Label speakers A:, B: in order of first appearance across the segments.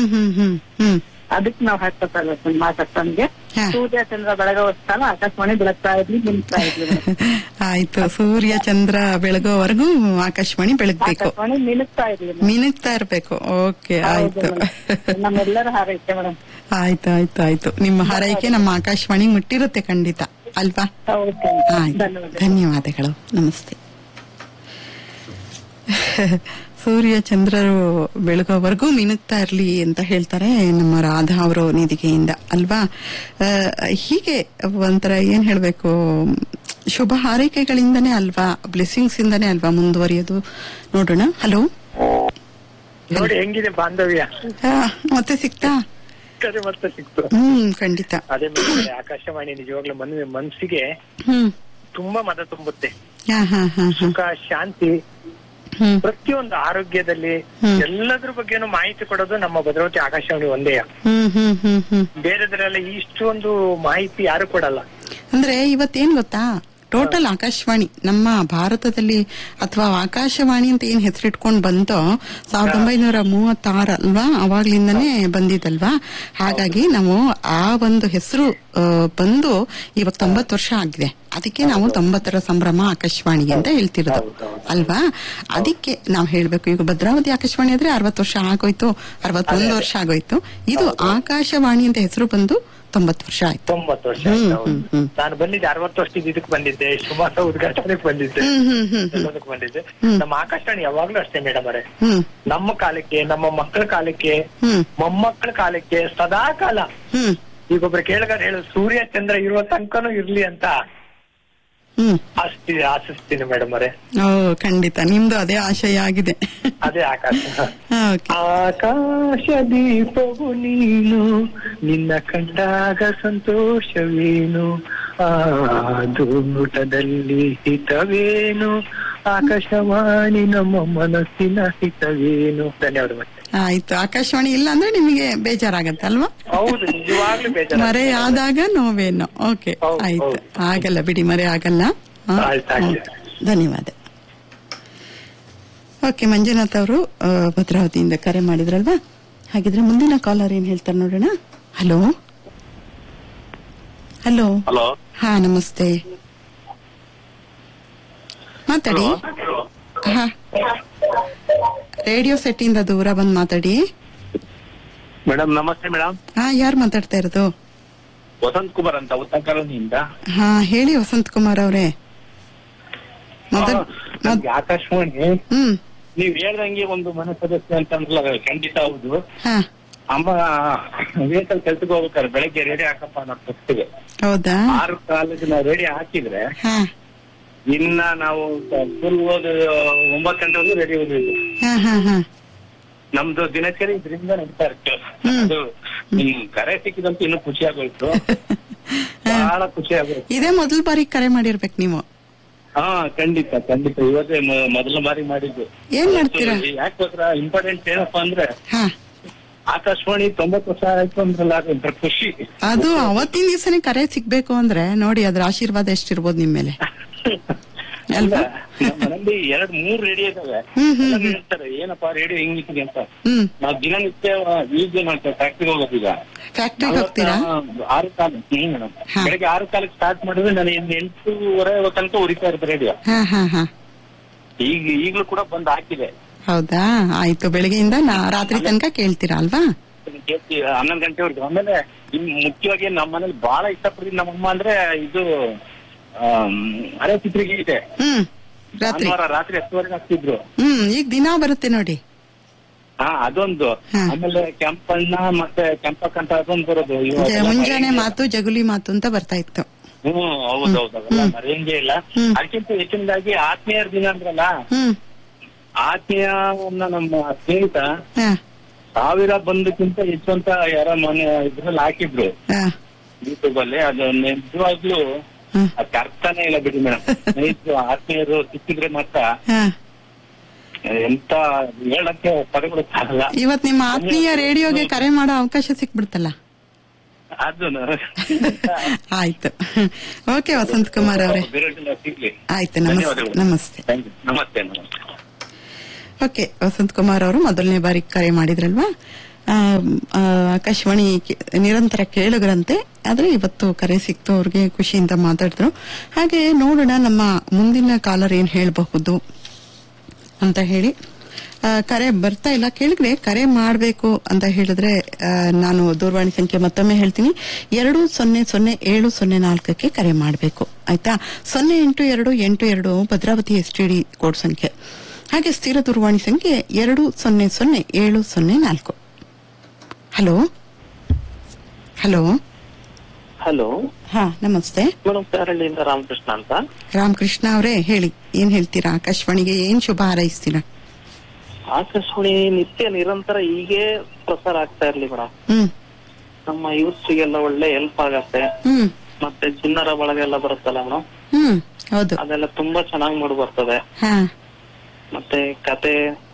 A: ಹ್ಮ್ ಹ್ಮ್ ಹ್ಮ್
B: ಅದಕ್ಕೆ ನಾವು ಹಾಕ್ಕೊತಲ್ಲ ಮಾತಾಡ್ತಂಗೆ
A: ಹಾ.
B: ಸೂರ್ಯ ಚಂದ್ರ ಬೆಳಗೋ ಸ್ಥಳ ಆಕಾಶವಾಣಿ ಬೆಳಗ್ತಾ ಇರ್ಲಿ ನಿಲ್ತಾ ಇರ್ಲಿ ಮೇಡಮ್.
A: ಆಯ್ತು ಸೂರ್ಯ ಚಂದ್ರ ಬೆಳಗೋವರೆಗೂ ಆಕಾಶವಾಣಿ ಬೆಳಗ್ಬೇಕು
B: ಆಕಾಶವಾಣಿ ನಿಲ್ತಾ ಇರ್ಲಿ ಮೇಡಮ್.
A: ಮಿನುಗ್ತಾ ಇರ್ಬೇಕು ಓಕೆ
B: ಹೌದು
A: ಆಯ್ತು
B: ಮೇಡಮ್. ನಮ್ಮೆಲ್ಲರ ಹಾರೈಕೆ ಮೇಡಮ್
A: ಆಯ್ತು ಆಯ್ತು ಆಯ್ತು ನಿಮ್ಮ ಹಾರೈಕೆ ನಮ್ಮ ಆಕಾಶವಾಣಿ ಮುಟ್ಟಿರುತ್ತೆ ಖಂಡಿತ ಅಲ್ವಾ
B: ಓಕೆ
A: ಆಯ್ತು
B: ಧನ್ಯವಾದ
A: ಧನ್ಯವಾದಗಳು ನಮಸ್ತೆ ಸೂರ್ಯ ಚಂದ್ರರು ಬೆಳಗೋವರೆಗೂ ಮಿನುಗ್ತಾ ಇರ್ಲಿ ಅಂತ ಹೇಳ್ತಾರೆ ನಮ್ಮ ರಾಧಾ ಅವರು ನಿಧಿಗೆಯಿಂದ ಅಲ್ವಾ ಆ, ಹೀಗೆ ಒಂಥರ ಏನ್ ಹೇಳ್ಬೇಕು ಶುಭ ಹಾರೈಕೆಗಳಿಂದನೇ ಅಲ್ವಾ ಬ್ಲೆಸ್ಸಿಂಗ್ಸ್ ಇಂದನೇ ಅಲ್ವಾ ಮುಂದುವರಿಯೋದು ನೋಡೋಣ ಹಲೋ
C: ನೋಡಿ ಹೆಂಗಿದೆ ಬಾಂಧವ್ಯ
A: ಮತ್ತೆ ಸಿಕ್ತಾ
C: ಕರೆ ಮತ್ತೆ ಸಿಕ್ತು
A: ಹ್ಮ್ ಖಂಡಿತ
C: ಅದೇ ಮೇಲೆ ಆಕಾಶವಾಣಿ ನಿಜವಾಗ್ಲೂ ಮನ್ ಮನ್ಸಿಗೆ
A: ಹ್ಮ್
C: ತುಂಬಾ ಮದ ತುಂಬುತ್ತೆ
A: ಹಾ ಹಾ ಹಾ ಹಾ
C: ಸುಖ ಶಾಂತಿ
A: ಹ್ಮ್
C: ಪ್ರತಿಯೊಂದು ಆರೋಗ್ಯದಲ್ಲಿ
A: ಹ್ಮ್.
C: ಎಲ್ಲದ್ರ ಬಗ್ಗೆನೂ ಮಾಹಿತಿ ಕೊಡೋದು ನಮ್ಮ ಭದ್ರಾವತಿ ಆಕಾಶವಾಣಿ ಒಂದೇ
A: ಹ್ಮ್ ಹ್ಮ್ ಹ್ಮ್ ಹ್ಮ್
C: ಬೇರೆದ್ರೆಲ್ಲ ಇಷ್ಟೊಂದು ಮಾಹಿತಿ ಯಾರು ಕೊಡಲ್ಲ
A: ಅಂದ್ರೆ ಇವತ್ತೇನ್ ಗೊತ್ತಾ ಟೋಟಲ್ ಆಕಾಶವಾಣಿ ನಮ್ಮ ಭಾರತದಲ್ಲಿ ಅಥವಾ ಆಕಾಶವಾಣಿ ಅಂತ ಏನ್ ಹೆಸರಿಟ್ಕೊಂಡ್ ಬಂತೋ ಸಾವಿರದ ಒಂಬೈನೂರ ಮೂವತ್ತಾರ ಅಲ್ವಾ ಅವಾಗ್ಲಿಂದನೇ ಬಂದಿದಲ್ವಾ ಹಾಗಾಗಿ ನಾವು ಆ ಒಂದು ಹೆಸರು ಬಂದು ಇವಾಗ ತೊಂಬತ್ತು ವರ್ಷ ಆಗಿದೆ ಅದಕ್ಕೆ ನಾವು ತೊಂಬತ್ತರ ಸಂಭ್ರಮ ಆಕಾಶವಾಣಿ ಅಂತ ಹೇಳ್ತಿರೋದು ಅಲ್ವಾ ಅದಕ್ಕೆ ನಾವು ಹೇಳ್ಬೇಕು ಈಗ ಭದ್ರಾವತಿ ಆಕಾಶವಾಣಿ ಆದ್ರೆ ಅರವತ್ತು ವರ್ಷ ಆಗೋಯ್ತು ಅರವತ್ತೊಂದು ವರ್ಷ ಆಗೋಯ್ತು ಇದು ಆಕಾಶವಾಣಿ ಅಂತ ಹೆಸರು ಬಂದು ತೊಂಬತ್ತು ವರ್ಷ ಆಯ್ತು
C: ತೊಂಬತ್ತು ವರ್ಷ
A: ಹ್ಮ್,
C: ಆಯ್ತು, ಹೌದು.
A: ಹ್ಮ್, ಹ್ಮ್.
C: ನಾನು ಬಂದಿದ್ದೆ ಅರವತ್ತು ವರ್ಷದ ಇದಕ್ಕೆ ಬಂದಿದ್ದೆ ಸುಮಾಸ ಉದ್ಘಾಟನೆಗೆ ಬಂದಿದ್ದೆ
A: ಹ್ಮ್ ಹ್ಮ್ ಹ್ಮ್ ಹ್ಮ್
C: ಎಲ್ಲದಕ್ಕೂ ಬಂದಿದ್ದೆ
A: ಹ್ಮ್.
C: ನಮ್ಮ ಆಕಾಶವಾಣಿ ಯಾವಾಗ್ಲೂ ಅಷ್ಟೇ ಮೇಡಮ್ ಅವರೇ
A: ಹ್ಮ್
C: ನಮ್ಮ ಕಾಲಕ್ಕೆ ನಮ್ಮ ಮಕ್ಕಳ ಕಾಲಕ್ಕೆ
A: ಹ್ಮ್
C: ಮೊಮ್ಮಕ್ಕಳ ಕಾಲಕ್ಕೆ ಸದಾ ಕಾಲ
A: ಹ್ಮ್
C: ಈಗ ಒಬ್ರು ಕೇಳಗಾರ ಹೇಳು ಸೂರ್ಯ ಚಂದ್ರ ಇರುವ ತನಕನೂ ಇರ್ಲಿ ಅಂತ
A: ಹ್ಮ್
C: ಆಸ್ತಿ ಆಶಿಸ್ತೀನಿ ಮೇಡಮ್ ಅವರೇ
A: ಓ ಖಂಡಿತ ನಿಮ್ದು ಅದೇ ಆಶಯ ಆಗಿದೆ
C: ಅದೇ ಆಕಾಶ
A: ಓಕೆ
C: ಆಕಾಶ ದೀಪವು ನೀನು ನಿನ್ನ ಕಂಡಾಗ ಸಂತೋಷವೇನು ಆ ದೂಟದಲ್ಲಿ ಹಿತವೇನು ಆಕಾಶವಾಣಿ ನಮ್ಮ ಮನಸ್ಸಿನ ಹಿತವೇನು ಧನ್ಯವಾದ ಮತ್ತೆ
A: ಆಯ್ತು ಆಕಾಶವಾಣಿ ಇಲ್ಲ ಅಂದ್ರೆ ನಿಮಗೆ ಬೇಜಾರಾಗತ್ತೆ ಅಲ್ವಾ
C: ಹೌದು ನಿಜವಾಗ್ಲೂ ಬೇಜಾರು
A: ಮರೆ ಆದಾಗ ನೋವೇನೋ ಓಕೆ
C: ಹೌದು,
A: ಆಯ್ತು
C: ಹೌದು.
A: ಆಗಲ್ಲ ಬಿಡಿ ಮರೆ ಆಗಲ್ಲ ಹಾ?
C: ಆಯ್ತು, ಆಗ್ಲಿ.
A: ಓಕೆ. ಧನ್ಯವಾದ ಓಕೆ ಮಂಜುನಾಥ್ ಅವರು ಆ, ಭದ್ರಾವತಿಯಿಂದ ಕರೆ ಮಾಡಿದ್ರಲ್ವಾ ಹಾಗಿದ್ರೆ ಮುಂದಿನ ಕಾಲರ್ ಏನ್ ಹೇಳ್ತಾರೆ ನೋಡೋಣ ಹಲೋ ಹಲೋ
D: ಹಲೋ
A: ಹಾ ನಮಸ್ತೆ ಮಾತಾಡಿ ಹಾ ರೇಡಿಯೋ ಸೆಟ್ ಇಂದ ದೂರ ಬಂದ್ ಮಾತಾಡಿ
D: ಮೇಡಮ್ ನಮಸ್ತೆ ಮೇಡಮ್
A: ಹಾ ಯಾರು ಮಾತಾಡ್ತಾ ಇರೋದು
D: ವಸಂತ್ ಕುಮಾರ್ ಅಂತ ಉತ್ತರ ಕಾಲೋನಿಯಿಂದ
A: ಹಾ ಹೇಳಿ ವಸಂತ್ ಕುಮಾರ್ ಅವರೇ ಮೊದಲ್
D: ಆ, ನಮ್ಗೆ ಆಕಾಶವಾಣಿ
A: ಹ್ಮ್
D: ನೀವ್ ಹೇಳ್ದಂಗೆ ಒಂದು ಮನೆ ಸದಸ್ಯ ಅಂತ ಅಂದ್ರಲ್ಲ ಅದು ಖಂಡಿತ ಹೌದು
A: ಹಾ
D: ಅಮ್ಮ ವೇಕಲ್ ಕೆಲ್ಸಕ್ಕೆ ಹೋಗ್ಬೇಕಾದ್ರೆ ಬೆಳಗ್ಗೆ ರೆಡಿ ಹಾಕಪ್ಪ ಅನ್ನೋ ಪುಸ್ತಕ
A: ಹೌದಾ
D: ಆರು ಕಾಲೇಜ್ ನಾವು ರೆಡಿ ಹಾಕಿದ್ರೆ
A: ಹಾ
D: ಇನ್ನ ನಾವು ಸ್ಕೂಲ್ ಓದು ಒಂಬತ್ತು ಗಂಟೆವರೆಗೂ ರೆಡಿ ಓದಿದ್ವಿ
A: ಹಾ ಹಾ ಹಾ
D: ನಮ್ದು ದಿನಚರಿ ಇದರಿಂದ ನಡೀತಾ ಇರುತ್ತೆ
A: ಹ್ಮ್.
D: ಅದು ನಿಮ್ ಕರೆ ಸಿಕ್ಕಿದಂತೂ ಇನ್ನೂ ಖುಷಿ ಆಗೋಯ್ತು ಬಹಳ ಖುಷಿ ಆಗೋಯ್ತು
A: ಇದೇ ಮೊದಲ ಬಾರಿ ಕರೆ ಮಾಡಿರ್ಬೇಕು ನೀವು
D: ಹಾ ಖಂಡಿತ ಖಂಡಿತ ಇವತ್ತೇ ಮ- ಮೊದಲ ಬಾರಿ ಮಾಡಿದ್ದು
A: ಏನ್ ಮಾಡ್ತೀರಾ?
D: ಯಾಕೆ ಗೊತ್ತಾ ಇಂಪಾರ್ಟೆಂಟ್ ಏನಪ್ಪಾ ಅಂದ್ರೆ
A: ಹಾ
D: ಆಕಾಶವಾಣಿ ತೊಂಬತ್ತು ವರ್ಷ ಆಯ್ತು ಅಂದ್ರಲ್ಲ ಅದೊಂಥರ ಖುಷಿ
A: ಅದು ಅವತ್ತಿನ ದಿವಸನೇ ಕರೆ ಸಿಗ್ಬೇಕು ಅಂದ್ರೆ ನೋಡಿ ಅದ್ರ ಆಶೀರ್ವಾದ ಎಷ್ಟಿರ್ಬೋದು ನಿಮ್ ಮೇಲೆ ಅಲ್ವಾ?
D: ನಮ್ಮ ಮನೇಲಿ ಎರಡ್ ಮೂರ್ ರೇಡಿಯೋ ಇದಾವೆ
A: ಹ್ಮ್, ಹ್ಮ್,
D: ಎಲ್ಲರೂ ಹೇಳ್ತಾರೆ ಏನಪ್ಪಾ ರೇಡಿಯೋ ಹೆಂಗಿಟ್ಟಿದೆ ಅಂತ
A: ಹ್ಮ್
D: ನಾವ್ ದಿನನಿತ್ಯ ಯೂಸ್ ಮಾಡ್ತೇವೆ ಫ್ಯಾಕ್ಟ್ರಿಗೆ ಹೋಗೋದೀಗ
A: ಫ್ಯಾಕ್ಟ್ರಿಗೆ ಹೋಗ್ತೀರಾ
D: ನಲವತ್ತ ಆರು ಕಾಲ ಹ್ಮ್ ಮೇಡಮ್
A: ಹಾ.
D: ಬೆಳಗ್ಗೆ ಆರು ಕಾಲಕ್ಕೆ ಸ್ಟಾರ್ಟ್ ಮಾಡಿದ್ರೆ ನಾನು ಇನ್ನು ಎಂಟೂವರೆ ತನಕ ಉರಿತಾ ಇರುತ್ತೆ ರೇಡಿಯೋ
A: ಹಾ ಹಾ ಹಾ
D: ಈಗ ಈಗ್ಲೂ ಕೂಡ ಬಂದ್ ಹಾಕಿದೆ
A: ಹೌದಾ ಆಯ್ತು ಬೆಳಗ್ಗೆಯಿಂದ ನಾ ರಾತ್ರಿ ತನಕ ಕೇಳ್ತೀರಾ ಅಲ್ವಾ
D: ಕೇಳ್ತೀವಿ ಹನ್ನೊಂದು ಗಂಟೆವರೆಗೂ ಆಮೇಲೆ ಇನ್ ಮುಖ್ಯವಾಗಿ ನಮ್ಮ ಮನೇಲಿ ಬಹಳ ಇಷ್ಟಪಟ್ಟಿದ್ ನಮ್ಮಮ್ಮ ಅಂದ್ರೆ ಇದು ಆಮ್, ಅರೆ ಚಿತ್ರಿಗೆ ಇದೆ
A: ಹ್ಮ್ ರಾತ್ರಿ
D: ಭಾನುವಾರ ರಾತ್ರಿ ಹತ್ತುವರೆಗೆ ಹಾಕ್ತಿದ್ರು
A: ಹ್ಮ್ ಈಗ ದಿನಾ ಬರುತ್ತೆ ನೋಡಿ
D: ಹಾ ಅದೊಂದು
A: ಹಾ.
D: ಆಮೇಲೆ ಕೆಂಪಣ್ಣ ಮತ್ತೆ ಕೆಂಪಕ್ಕಂತ ಅದೊಂದು ಬರೋದು
A: ಜ-
D: ಇವಾಗೆಲ್ಲ
A: ಮುಂಜಾನೆ
D: ಮರೆಯಂಗೆ
A: ಮಾತು ಜಗುಲಿ ಮಾತು ಅಂತ ಬರ್ತಾ ಇತ್ತು
D: ಹ್ಮ್ ಹೌದೌದು ಅವೆಲ್ಲ ಮರೆಯಂಗೆ ಇಲ್ಲ
A: ಹ್ಮ್.
D: ಅದಕ್ಕಿಂತ ಹೆಚ್ಚಿನದಾಗಿ ಆತ್ಮೀಯರ ದಿನ ಅಂದ್ರಲ್ಲ
A: ಹ್ಮ್
D: ಆತ್ಮೀಯವನ್ನ ನಮ್ಮ ಸ್ನೇಹಿತ
A: ಹಾ
D: ಸಾವಿರ ಬಂದಕ್ಕಿಂತ ಹೆಚ್ಚು ಅಂತ ಯಾರ ಮನೆ ಇದ್ರಲ್ಲಿ ಹಾಕಿದ್ರು
A: ಹಾ
D: ಯೂಟ್ಯೂಬ್ ಅಲ್ಲಿ ಅದು ನಿಜವಾಗ್ಲೂ
A: ಹ್ಮ್
D: ಅದಕ್ಕೆ ಅರ್ಥನೇ ಇಲ್ಲ ಬಿಡಿ ಮೇಡಮ್ ಸ್ನೇಹಿತರು ಆತ್ಮೀಯರು ಸಿಕ್ಕಿದ್ರೆ ಮಾತ್ರ
A: ಹಾ
D: ಎಂತ ಹೇಳಕ್ಕೆ ಪದಗಳು ಸಾಲಲ್ಲ
A: ಇವತ್ ನಿಮ್ಮ ಆತ್ಮೀಯ ರೇಡಿಯೋಗೆ ಕರೆ ಮಾಡೋ ಅವಕಾಶ ಸಿಕ್ಬಿಡ್ತಲ್ಲ
D: ಅದು
A: ಆಯ್ತು ಓಕೆ ವಸಂತ್ ಕುಮಾರ್ ಅವರೇ
D: ಬೇರೆ ಸಿಗ್ಲಿ
A: ಆಯ್ತು ನಮಸ್ತೆ
D: ಧನ್ಯವಾದಗಳು.
A: ನಮಸ್ತೆ
D: Thank you. ನಮಸ್ತೆ ನಮಸ್ತೆ
A: ಓಕೆ ವಸಂತ್ ಕುಮಾರ್ ಅವರು ಮೊದಲನೇ ಬಾರಿ ಕರೆ ಮಾಡಿದ್ರಲ್ವಾ ಆ, ಆ, ಆಕಾಶವಾಣಿ ಕೇ- ನಿರಂತರ ಕೇಳುಗರಂತೆ ಆದ್ರೆ ಇವತ್ತು ಕರೆ ಸಿಕ್ತು ಅವ್ರಿಗೆ ಖುಷಿಯಿಂದ ಮಾತಾಡಿದ್ರು ಹಾಗೆ ನೋಡೋಣ ನಮ್ಮ ಮುಂದಿನ ಕಾಲರ್ ಏನ್ ಹೇಳಬಹುದು ಅಂತ ಹೇಳಿ ಆ, ಕರೆ ಬರ್ತಾ ಇಲ್ಲ ಕೇಳಿದ್ರೆ ಕರೆ ಮಾಡಬೇಕು ಅಂತ ಹೇಳಿದ್ರೆ ಆ, ನಾನು ದೂರವಾಣಿ ಸಂಖ್ಯೆ ಮತ್ತೊಮ್ಮೆ ಹೇಳ್ತೀನಿ ಎರಡು ಸೊನ್ನೆ ಸೊನ್ನೆ ಏಳು ಸೊನ್ನೆ ನಾಲ್ಕಕ್ಕೆ ಕರೆ ಮಾಡಬೇಕು ಆಯ್ತಾ ಸೊನ್ನೆ ಎಂಟು ಎರಡು ಎಂಟು ಎರಡು Bhadravati S T D code ಸಂಖ್ಯೆ ಹಾಗೆ ಸ್ಥಿರ ದೂರವಾಣಿ ಸಂಖ್ಯೆ ಎರಡು ಸೊನ್ನೆ ಸೊನ್ನೆ ಏಳು ಸೊನ್ನೆ ನಾಲ್ಕು ಹಲೋ ಹಲೋ
E: ಹಲೋ
A: ಹಾ ನಮಸ್ತೆ
E: ಮೇಡಮ್ ಪ್ಯಾರಳ್ಳಿಯಿಂದ ರಾಮಕೃಷ್ಣ ಅಂತ
A: ರಾಮಕೃಷ್ಣ ಅವರೇ ಹೇಳಿ ಏನ್ ಹೇಳ್ತೀರಾ ಆಕಾಶವಾಣಿಗೆ ಏನ್ ಶುಭ ಹಾರೈಸ್ತೀರಾ
E: ಆಕಾಶವಾಣಿ ನಿತ್ಯ ನಿರಂತರ ಹೀಗೆ ಪ್ರಸಾರ ಆಗ್ತಾ ಇರ್ಲಿ ಮೇಡಮ್
A: ಹ್ಮ್
E: ನಮ್ಮ ಯೂತ್ಸ್ಗೆಲ್ಲ ಒಳ್ಳೆ ಹೆಲ್ಪ್ ಆಗತ್ತೆ
A: ಹ್ಮ್
E: ಮತ್ತೆ ಚಿನ್ನರ ಬಳಗ ಎಲ್ಲ ಬರುತ್ತಲ್ಲ ಮೇಡಮ್
A: ಹ್ಮ್ ಹೌದು
E: ಅದೆಲ್ಲ ತುಂಬಾ ಚೆನ್ನಾಗಿ ಮೂಡ್ ಬರ್ತದೆ
A: ಹಾ
E: ಮತ್ತೆ ಕತೆ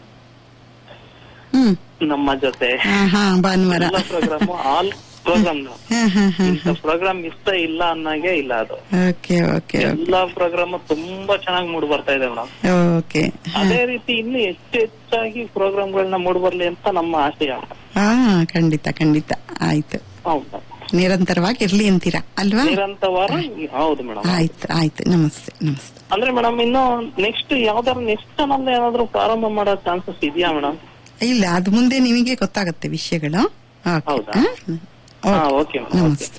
A: ಹ್ಮ್
E: ನಮ್ಮ ಜೊತೆ
A: ಹಾ ಹಾ ಭಾನುವಾರ
E: ಎಲ್ಲ ಪ್ರೋಗ್ರಾಮ್ ಆಲ್ ಪ್ರೋಗ್ರಾಮ್
A: ಹಾ ಹಾ ಹಾ
E: ಇಂಥ ಪ್ರೋಗ್ರಾಮ್ ಇಷ್ಟ ಇಲ್ಲ ಅನ್ನಂಗೆ ಇಲ್ಲ ಅದು
A: ಓಕೆ ಓಕೆ
E: ಎಲ್ಲಾ ಪ್ರೋಗ್ರಾಮ್ ತುಂಬಾ ಚೆನ್ನಾಗಿ ಮೂಡ್ ಬರ್ತಾ ಇದೆ ಮೇಡಮ್
A: ಓಕೆ
E: ಅದೇ ರೀತಿ ಇನ್ನು ಹೆಚ್ಚು ಹೆಚ್ಚಾಗಿ ಪ್ರೋಗ್ರಾಮ್ಗಳನ್ನ ಮೂಡ್ ಬರ್ಲಿ ಅಂತ ನಮ್ಮ ಆಶಯ
A: ಹಾ ಖಂಡಿತ ಖಂಡಿತ ಆಯ್ತು
E: ಹೌದಾ
A: ನಿರಂತರವಾಗಿ ಇರ್ಲಿ ಅಂತೀರಾ ಅಲ್ವಾ
E: ನಿರಂತರವಾರ ಹೌದು ಮೇಡಮ್
A: ಆಯ್ತು ಆಯ್ತು ನಮಸ್ತೆ ನಮಸ್ತೆ
E: ಅಂದ್ರೆ ಮೇಡಮ್ ಇನ್ನು ನೆಕ್ಸ್ಟ್ ಯಾವ್ದಾರು ನೆಕ್ಸ್ಟ್ ಚಾನಲ್ ಏನಾದ್ರು ಪ್ರಾರಂಭ ಮಾಡೋ ಚಾನ್ಸಸ್ ಇದೆಯಾ ಮೇಡಮ್
A: ಇಲ್ಲ ಅದು ಮುಂದೆ ನಿಮಗೆ ಗೊತ್ತಾಗುತ್ತೆ ವಿಷಯಗಳು ಓಕೆ
E: ಹೌದಾ?
A: ಹಾ?
E: ಹಾ
A: ಓಕೆ.
E: ಓಕೆ ಮೇಡಮ್
A: ನಮಸ್ತೆ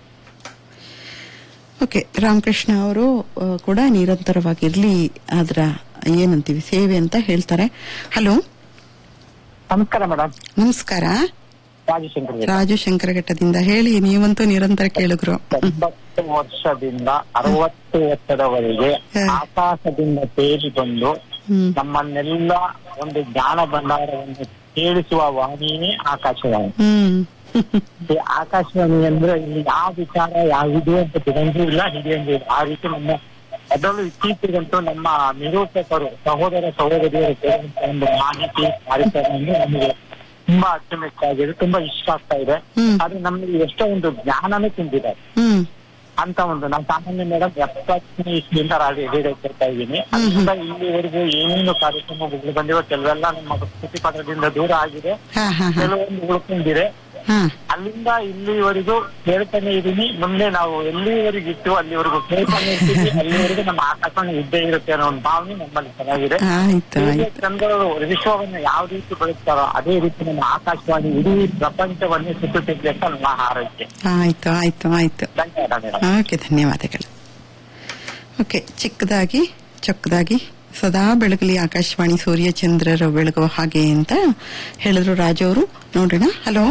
A: ಓಕೆ ರಾಮಕೃಷ್ಣ ಅವರು ಆ, ಕೂಡ ನಿರಂತರವಾಗಿರ್ಲಿ ಅದರ ಏನಂತೀವಿ ಸೇವೆ ಅಂತ ಹೇಳ್ತಾರೆ ಹಲೋ
C: ನಮಸ್ಕಾರ ಮೇಡಮ್
A: ನಮಸ್ಕಾರ
C: ರಾಜಶಂಕರ್
A: ರಾಜು ಶಂಕರಘಟ್ಟದಿಂದ ಹೇಳಿ ನೀವಂತೂ ನಿರಂತರ ಕೇಳಿದ್ರು
C: ತೊಂಬತ್ತು ವರ್ಷದಿಂದ ಅರವತ್ತು ವರ್ಷದವರೆಗೆ
A: ಹ.
C: ಆಕಾಶದಿಂದ ತೇಲಿ ಬಂದು
A: ಹ್ಮ್
C: ನಮ್ಮನ್ನೆಲ್ಲ ಒಂದು ಜ್ಞಾನ ಭಂಡಾರವನ್ನು ಕೇಳಿಸುವ ವಾಣಿಯೇ ಆಕಾಶವಾಣಿ
A: ಹ್ಮ್
C: ಈ ಆಕಾಶವಾಣಿ ಅಂದ್ರೆ ಇಲ್ಲಿ ಯಾವ ವಿಚಾರ ಯಾವುದು ಅಂತ ತಿಳಿಯಂಗೂ ಇಲ್ಲ ಹಿಡಿಯಂಗೂ ಇಲ್ಲ ಆ ರೀತಿ ನಮ್ಮ ಅದರಲ್ಲೂ ಇತ್ತೀಚೆಗಂತೂ ನಮ್ಮ ನಿರೂಪಕರು ಸಹೋದರ ಸಹೋದರಿಯರು ಕೇಳುವಂತ ಒಂದು ಮಾಹಿತಿ ಕಾರ್ಯಕ್ರಮವನ್ನು ನಮಗೆ ತುಂಬಾ ಅಚ್ಚುಮೆಚ್ಚಾಗಿದೆ ತುಂಬಾ ಇಷ್ಟ ಆಗ್ತಾ ಇದೆ
A: ಹ್ಮ್.
C: ಆದ್ರೆ ನಮಗೆ ಎಷ್ಟೋ ಒಂದು ಜ್ಞಾನನೇ ತುಂಬಿದ್ದಾರೆ
A: ಹ್ಮ್
C: ಅಂತ ಒಂದು ನಾನು ಸಾಮಾನ್ಯ ಮೇಡಮ್ ಎಪ್ಪತ್ತನೇ ಇಸ್ವಿಯಿಂದ ರಾಜ ರೇಡಿಯೋ ಕೇಳ್ತಾ ಇದ್ದೀನಿ ಅದರಿಂದ ಇಲ್ಲಿವರೆಗೂ ಏನೇನು ಕಾರ್ಯಕ್ರಮಗಳು ಬಂದಿರೋ ಕೆಲವೆಲ್ಲ ನಮ್ಮ ಪ್ರತಿಪತ್ರದಿಂದ ದೂರ ಆಗಿದೆ
A: ಹಾ ಹಾ ಹಾ
C: ಕೆಲವೊಂದು ಉಳ್ಕೊಂಡಿದೆ
A: ಹಾ
C: ಅಲ್ಲಿಂದ ಇಲ್ಲಿವರೆಗೂ ಕೇಳ್ತಾನೆ ಇದೀನಿ ಮುಂದೆ ನಾವು ಎಲ್ಲಿವರೆಗೂ ಇತ್ತು ಅಲ್ಲಿವರೆಗೂ ಕೇಳ್ತಾನೆ ಇರ್ತೀವಿ ಅಲ್ಲಿವರೆಗೂ ನಮ್ಮ ಆಕಾಶವಾಣಿ ಇದ್ದೇ ಇರುತ್ತೆ ಅನ್ನೋ ಒಂದು ಭಾವನೆ ನಮ್ಮಲ್ಲಿ ಚೆನ್ನಾಗಿದೆ
A: ಆಯ್ತು
C: ಹೀಗೆ
A: ಆಯ್ತು
C: ಚಂದ್ರರು ವಿಶ್ವವನ್ನ ಯಾವ ರೀತಿ ಬೆಳೆಸ್ತಾರೋ ಅದೇ ರೀತಿ ನಮ್ಮ ಆಕಾಶವಾಣಿ ಇಡೀ ಪ್ರಪಂಚವನ್ನೇ ಸುತ್ತುತ್ತಿದೆ ಅಂತ ನಮ್ಮ ಹಾರೈಕೆ
A: ಆಯ್ತು ಆಯ್ತು ಆಯ್ತು
C: ಧನ್ಯವಾದ ಮೇಡಮ್
A: ಓಕೆ ಧನ್ಯವಾದಗಳು ಓಕೆ ಚಿಕ್ಕದಾಗಿ ಚೊಕ್ಕದಾಗಿ ಸದಾ ಬೆಳಗಲಿ ಆಕಾಶವಾಣಿ ಸೂರ್ಯ ಚಂದ್ರರು ಬೆಳಗುವ ಹಾಗೆ ಅಂತ ಹೇಳಿದ್ರು ರಾಜು ಅವರು ನೋಡೋಣ ಹಲೋ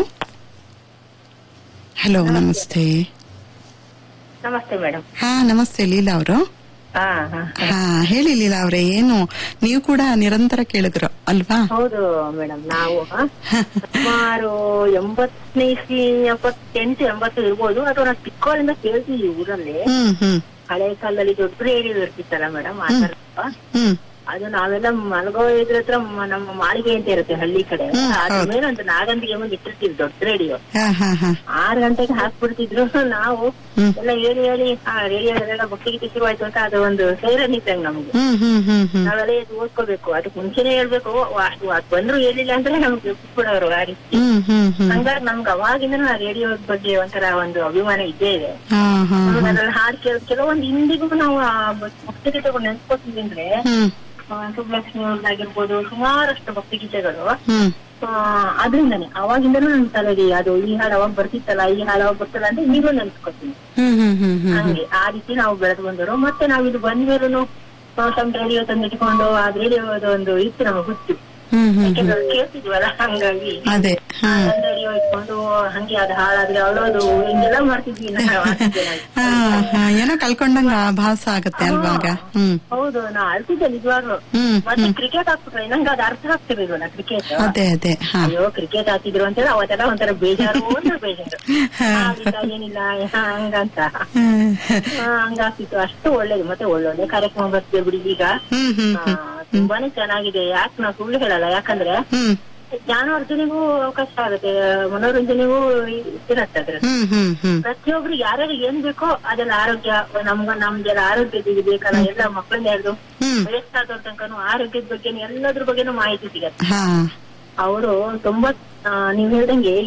A: ಹಲೋ ನಮಸ್ತೆ
B: ನಮಸ್ತೆ ಮೇಡಮ್
A: ಹಾ ನಮಸ್ತೆ ಲೀಲಾ ಅವರು
B: ಹಾ ಹಾ
A: ಹಾ ಹೇಳಿ ಲೀಲಾ ಅವರೇ ಏನು ನೀವು ಕೂಡ ನಿರಂತರ ಕೇಳಿದ್ರು ಅಲ್ವಾ
B: ಹೌದು ಮೇಡಮ್ ನಾವು ಸುಮಾರು ಎಂಬತ್ತನೇ ಇಸ್ವಿ ಎಪ್ಪತ್ತೆಂಟು ಎಂಬತ್ತು ಇರ್ಬೋದು ಅಥವಾ ನಾವು ಚಿಕ್ಕವರಿಂದ ಕೇಳ್ತೀವಿ ಊರಲ್ಲಿ
A: ಹ್ಮ್ ಹ್ಮ್
B: ಹಳೆ ಕಾಲದಲ್ಲಿ ದೊಡ್ಡ ರೇಡಿಯೋ ಇರ್ತಿತ್ತಲ್ಲ ಮೇಡಮ್ ಆ ತರ
A: ಹ್ಮ್
B: ಅದು ನಾವೆಲ್ಲ ಮಲಗೋ ಇದ್ರ ಹತ್ರ ಮ- ನಮ್ಮ ಮಾಳಿಗೆ ಅಂತ ಇರುತ್ತೆ ಹಳ್ಳಿ ಕಡೆ
A: ಹ್ಮ್,
B: ಅದ್ರ
A: ಹೌದು.
B: ಮೇಲೆ ಒಂದು ನಾಗಂತಿಗೆ ಮುಂದೆ ಇಟ್ಟಿರ್ತೀವಿ ದೊಡ್ಡ ರೇಡಿಯೋ
A: ಹಾ ಹಾ ಹಾ
B: ಆರು ಗಂಟೆಗೆ ಹಾಕ್ಬಿಡ್ತಿದ್ರು ನಾವು
A: ಹ್ಮ್.
B: ಎಲ್ಲ ಹೇಳಿ ಹೇಳಿ ಆ ರೇಡಿಯೋದಲ್ಲೆಲ್ಲ ಭಕ್ತಿ ಗೀತೆ ಶುರುವಾಯ್ತು ಅಂತ ಅದು ಒಂದು ಸೈರನ್ ಇದ್ದಂಗೆ ನಮ್ಗೆ
A: ಹ್ಮ್ ಹ್ಮ್ ಹ್ಮ್ ಹ್ಮ್
B: ನಾವೆಲ್ಲ ಎದ್ದು ಓದ್ಕೋಬೇಕು ಅದಕ್ಕೆ ಮುಂಚೆನೆ ಹೇಳ್ಬೇಕು ಅಷ್ಟು ಅದ್ ಬಂದ್ರು ಹೇಳಿಲ್ಲ ಅಂದ್ರೆ ನಮ್ಗೆ ಬಿಟ್ಬಿಡೋರು ಆ ರೀತಿ
A: ಹ್ಮ್ ಹ್ಮ್ ಹ್ಮ್
B: ಹಂಗಾಗಿ ನಮ್ಗೆ ಅವಾಗಿಂದ ರೇಡಿಯೋ ಬಗ್ಗೆ ಒಂಥರ ಒಂದು ಅಭಿಮಾನ ಇದ್ದೇ ಇದೆ
A: ಹಾ ಹಾ
B: ನಮ್ಗೆ ಅದ್ರಲ್ಲಿ ಹಾಡು ಕೇಳ ಕೆಲವೊಂದು ಇಂದಿಗೂ ನಾವು ಆ ಭಕ್ತಿ ಗೀತೆಗಳು ನೆನ್ಸ್ಕೊತೀವಿ ಅಂದ್ರೆ
A: ಹ್ಮ್
B: ಆ, ಸುಬ್ಲಕ್ಷ್ಮಿ ಅವ್ರದ್ದಾಗಿರ್ಬೋದು ಸುಮಾರಷ್ಟು ಭಕ್ತಿ ಗೀತೆಗಳು
A: ಹ್ಮ್
B: ಆ, ಅದ್ರಿಂದಾನೆ ಅವಾಗಿಂದನೂ ನನ್ ತಲೆಗೆ ಅದು ಈ ಹಾಡು ಅವಾಗ ಬರ್ತಿತ್ತಲ್ಲ ಈ ಹಾಡು ಅವಾಗ ಬರ್ತಲ್ಲ ಅಂತ ಈಗಲೂ ನೆನ್ಸ್ಕೊತೀನಿ
A: ಹ್ಮ್ ಹ್ಮ್ ಹ್ಮ್ ಹ್ಮ್
B: ಹಂಗೆ ಆ ರೀತಿ ನಾವು ಬೆಳೆದು ಬಂದವರು ಮತ್ತೆ ನಾವು ಇದು ಬಂದ್ಮೇಲೂ ಸಮ್ ರೇಡಿಯೋ ತಂದಿಟ್ಕೊಂಡು ಆ ರೇಡಿಯೋದ ಒಂದು ಇತ್ತು ನಮಗೆ ಹುಚ್ಚು
A: ಹ್ಮ್ ಹ್ಮ್
B: ಯಾಕೆಂದ್ರೆ ಅದು ಕೇಳ್ತಿದ್ವಲ್ಲ ಹಂಗಾಗಿ
A: ಅದೇ ಹಾ
B: ರೇಡಿಯೋ ಇಟ್ಕೊಂಡು ಹಂಗೆ ಅದು ಹಾಳಾದ್ರೆ ಅವಳೋದು ಹಿಂಗೆಲ್ಲ ಮಾಡ್ತಿದ್ವಿ ನಾವು ಆಗ್ತಿದ್ದೆ ನಾವು.
A: ಹಾ ಹಾ ಏನೋ ಕಳ್ಕೊಂಡಂಗ ಭಾಸ ಆಗತ್ತೆ ಅಲ್ವಾಗ ಹ್ಮ್
B: ಹೌದು ನಾ ಅಳ್ತಿದ್ದೆ ನಿಜವಾಗ್ಲು
A: ಹ್ಮ್
B: ಮತ್ತೆ ಕ್ರಿಕೆಟ್ ಹಾಕ್ಬಿಟ್ರೆ ನಂಗೆ ಅದು ಅರ್ಥ ಆಗ್ತಿರ್ಲಿಲ್ವಲ್ಲ ಕ್ರಿಕೆಟ್
A: ಅದೇ ಅದೇ ಹಾ
B: ಅಯ್ಯೋ ಕ್ರಿಕೆಟ್ ಹಾಕಿದ್ರು ಅಂತೇಳಿ ಅವತ್ತೆಲ್ಲ ಒಂಥರ ಬೇಜಾರು ಅಂದ್ರೆ ಬೇಜಾರು ಆಗಿಲ್ಲ ಏನಿಲ್ಲ ಹಂಗಂತ
A: ಹ್ಮ್
B: ಆ, ಹಂಗಾಗ್ತಿತ್ತು ಅಷ್ಟು ಒಳ್ಳೇದು ಮತ್ತೆ ಒಳ್ಳೊಳ್ಳೆ ಕಾರ್ಯಕ್ರಮ ಬರ್ತದೆ ಬಿಡಿ ಈಗ
A: ಹ್ಮ್ ಹ್ಮ್
B: ಆ, ತುಂಬಾನೇ ಚೆನ್ನಾಗಿದೆ ಯಾಕೆ ನಾವು ಸುಳ್ಳು ಹೇಳಲ್ಲ ಯಾಕಂದ್ರೆ
A: ಹ್ಮ್
B: ಜ್ಞಾನವರ್ಧನೆಗೂ ಅವಕಾಶ ಆಗುತ್ತೆ ಮನೋರಂಜನೆಗೂ ಇರತ್ತೆ ಅದ್ರಲ್ಲಿ
A: ಹ್ಮ್ ಹ್ಮ್ ಹ್ಮ್
B: ಪ್ರತಿಯೊಬ್ರು ಯಾರ್ಯಾರಿಗೆ ಏನ್ ಬೇಕೋ ಅದೆಲ್ಲ ಆರೋಗ್ಯ ನಮ್ಗ ನಮ್ದೆಲ್ಲ ಆರೋಗ್ಯದ ಬೇಕಲ್ಲ ಎಲ್ಲ ಮಕ್ಕಳಿಂದ ಹಿಡಿದು
A: ಹ್ಮ್
B: ವಯಸ್ಸಾದವ್ರ ತನಕನು ಆರೋಗ್ಯದ ಬಗ್ಗೆ ಎಲ್ಲದ್ರ ಬಗ್ಗೆನೂ ಮಾಹಿತಿ ಸಿಗತ್ತೆ
A: ಹಾ
B: ಅವರು ತೊಂಬತ್ತು ಆ, ನೀವ್ ಹೇಳ್ದಂಗೆ